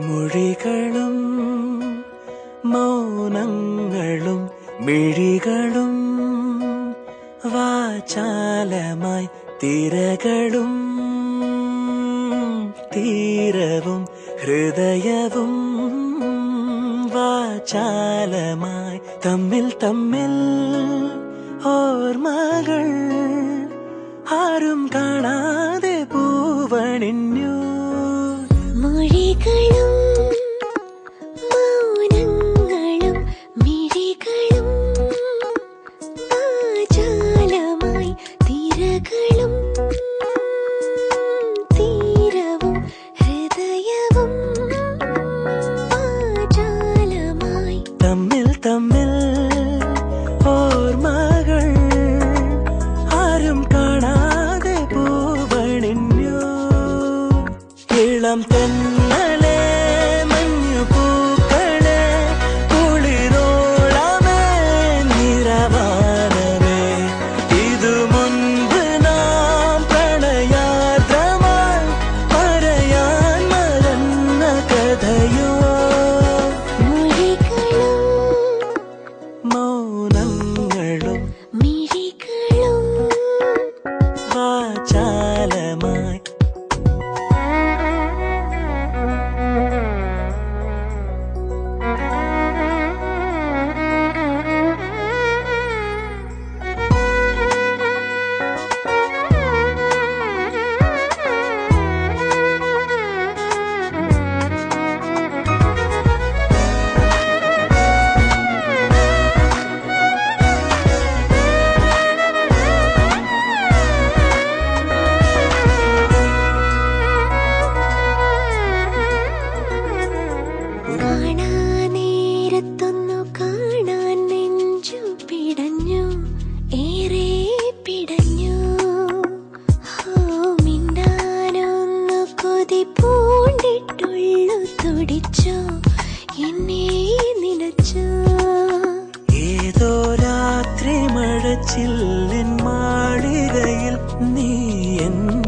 മൊഴികളും മൗനങ്ങളും മിഴികളും വാചാലമായി തിരകളും തീരവും ഹൃദയവും വാചാലമായി തമ്മിൽ തമ്മിൽ ഓർമ്മകൾ ആരും കാണാതെ പൂവണിഞ്ഞു മൊഴികളും മൗനങ്ങളും മിഴികളും വാചാലമായി തിരകളും തീരവും ഹൃദയവും വാചാലമായി തമ്മിൽ തമ്മിൽ ഓർമ്മകൾ ആരും കാണാതെ പൂവണിഞ്ഞു ഇളം തെന്നലെ മഞ്ഞു പൂക്കളെ കുളിരോളമേ നിറവാനമേ ഇതു മുൻപ് നാം പ്രണയാദ്രമായി പറയാൻ മറന്ന കഥയോ മൊഴികളും മൗനങ്ങളും മിഴികളും വാചാലമായി കാണാനേരത്തൊന്നു കാണാൻ നെഞ്ചു പിടഞ്ഞു ഏറെ പിടഞ്ഞു ഹോ മിണ്ടാനൊന്നു കൊതി പൂണ്ടിട്ടുള്ളു തുടിച്ചു എന്നെ നിനച്ചു ഏതോ രാത്രി മഴച്ചില്ലിൻ മാളികയിൽ നീ എൻ